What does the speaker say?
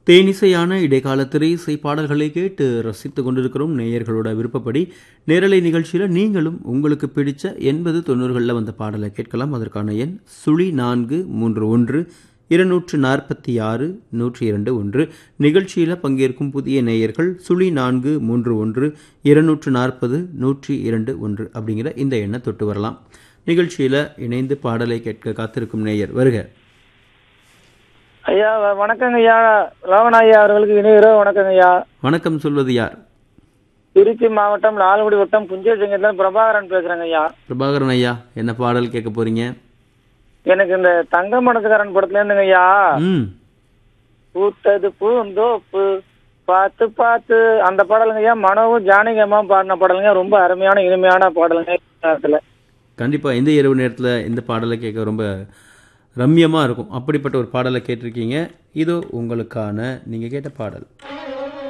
தேனிசையான இடைக்கால திரை இசை பாடல்களை கேட்டு ரசித்துக் கொண்டிருக்கிறோம் நேயர்களோட விருப்பப்படி நேரலை நிகழ்ச்சியில் நீங்களும் உங்களுக்கு பிடிச்ச எண்பது தொண்ணூறுகளில் வந்த பாடலை கேட்கலாம் அதற்கான எண் சுழி நான்கு மூன்று ஒன்று இருநூற்று நாற்பத்தி ஆறு நூற்றி இரண்டு ஒன்று நிகழ்ச்சியில் பங்கேற்கும் புதிய நேயர்கள் சுழி நான்கு மூன்று ஒன்று இருநூற்று நாற்பது நூற்றி இரண்டு ஒன்று அப்படிங்கிற இந்த எண்ணை தொட்டு வரலாம் நிகழ்ச்சியில் இணைந்து பாடலை கேட்க காத்திருக்கும் நேயர் வருக ஐயா வ- வணக்கங்க ஐயா லவன் ஐயா அவர்களுக்கு இணையரோ வணக்கங்க ஐயா வணக்கம் சொல்வது யார் திருச்சி மாவட்டம் லால்குடி வட்டம் புஞ்சசிங்கத்துல பிரபாகரன் பேசுறேங்க ஐயா பிரபாகரன் ஐயா என்ன பாடல் கேட்க போறீங்க எனக்கு இந்த தங்க மனசுக்காரன் படத்துல இருந்துங்க ஐயா ம் பூத்தது பூந்தோப்பு பார்த்து பார்த்து அந்த பாடலுங்க ஐயா மனோவும் ஜானகி அம்மா பாடின பாடலுங்க ரொம்ப அருமையான இனிமையான பாடலுங்க நேரத்துல கண்டிப்பா இந்த இரவு நேரத்துல இந்த பாடலை கேட்க ரொம்ப ரம்யமா இருக்கும் அப்படிப்பட்ட ஒரு பாடலை கேட்டிருக்கீங்க இதோ உங்களுக்கான நீங்க கேட்ட பாடல்